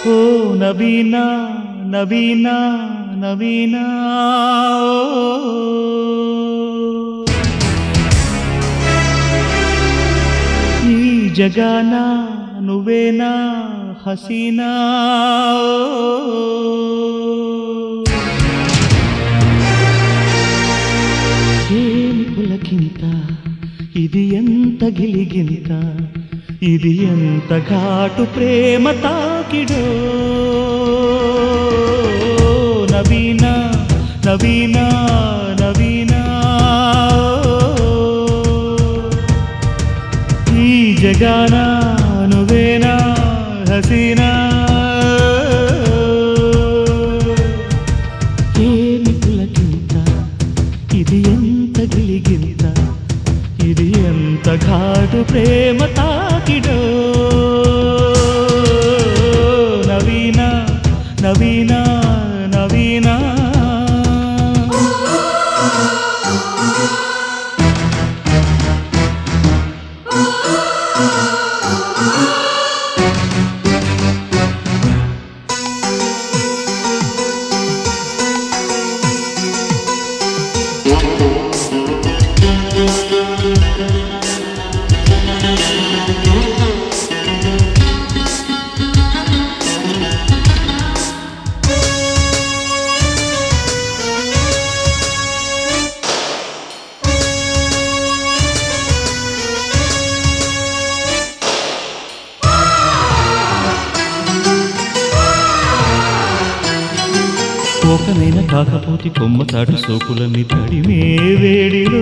ఓ నవీనా నవీనా నవీనా ఈ జగాన నువ్వేనా హసీనా ఏమి పులకింత ఇది ఎంత గిలిగింత ఇది ఎంత ఘాటు ప్రేమ తాకిడో నవీనా నవీనా నవీనా ఈ జగాన నువ్వేనా హసీనా ఏమి పులకింత ఇది ఎంత గిలిగింత ఇది ఎంత ఘాటు ప్రేమ తాకిడో నవీనా నవీనా నవీనా కోకనైన కాకపోతే కొమ్మ చాటు సోకులన్నీ తడిమే వేడిలో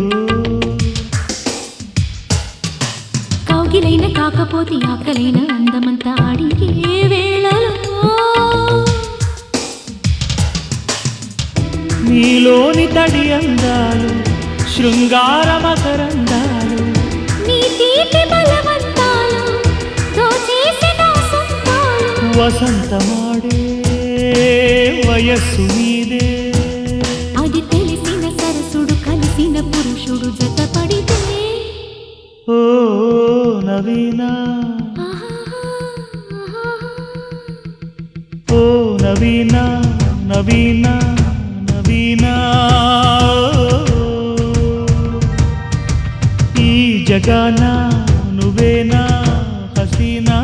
కౌగిలైన కాకపోతే ఆకలైన అందమంతా అడిగే వేళలో నీలోని తడి అందాలు శృంగార మకరందాలు నీ తీపి బలవంతాలు దోచేసి నా సొంతాలు వసంతమాడే వయస్సు నీదే అది తెలిసిన సరసుడు కలిసిన పురుషుడు జతపడితే ఓ నవీనా ఓ నవీనా నవీనా నవీనా ఈ జగాన నువ్వేనా హసీనా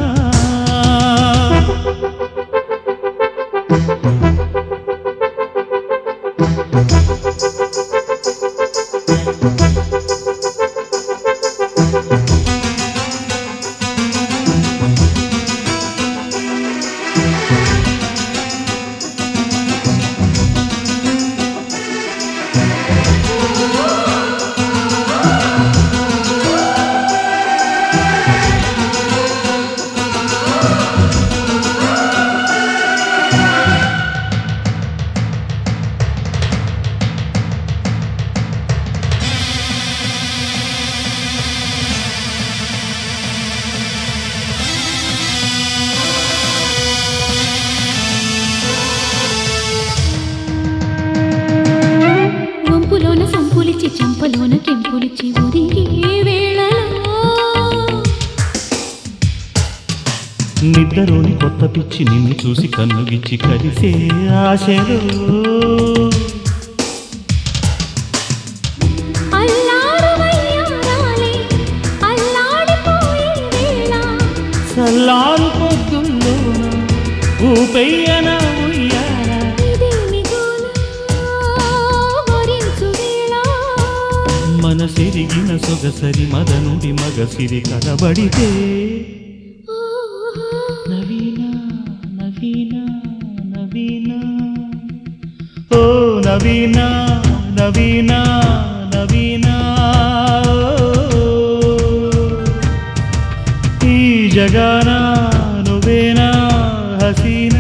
వంపులోన సంపులిచ్చి చెంపలోన కెంపులిచ్చి ఉరిగే వేళలో నిద్రలోని కొత్త పిచ్చి నిన్ను చూసి కన్నుగిచ్చి కలిసే ఆశలు అల్లాడు వయ్యారాలే అల్లాడిపోయే వేళ సల్లారు పొద్దుల్లోన ఊపెయ్యన ఉయ్యాల ఇదేమి గోల వరించు వేళ మనసిరిగిన సొగసరి మదనుడి మగసిరి కనబడితే నవీన నవీన నవీన ఓ నవీన నవీన నవీన ఈ జగాన నువ్వేనా హసీనా